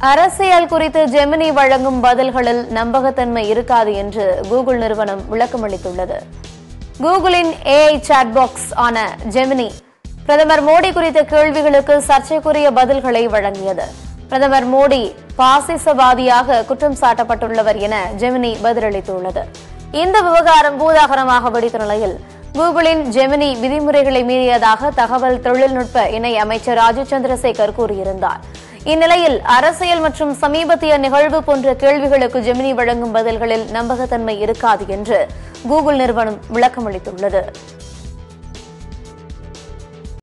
அரசியல் குறித்து ஜெமினி வழங்கும் பதில்களில் நம்பகத்தன்மை இருக்காது என்று கூகுள் நிறுவனம் விளக்கமளித்துள்ளது கூகுளின் ஏஐ சாட்பாக்ஸ் ஆன ஜெமினி பிரதமர் மோடி குறித்த கேள்விகளுக்கு சர்ச்சைக்குரிய பதில்களை வழங்கியது பிரதமர் மோடி பாசிசவாதியாக குற்றம் சாட்டப்பட்டுள்ளவர் என ஜெமினி பதிலளித்துள்ளது இந்த விவகாரம் பூதாகரமாக வெடித்த நிலையில் கூகுளின் ஜெமினி விதிமுறைகளை மீறியதாக தகவல் தொழில்நுட்ப இணை அமைச்சர் ராஜீவ் சந்திரசேகர் கூறியிருந்தார் இந்நிலையில் அரசியல் மற்றும் சமீபத்திய நிகழ்வு போன்ற கேள்விகளுக்கு ஜெமினி வழங்கும் பதில்களில் நம்பகத்தன்மை இருக்காது என்று கூகுள் நிறுவனம் விளக்கமளித்துள்ளது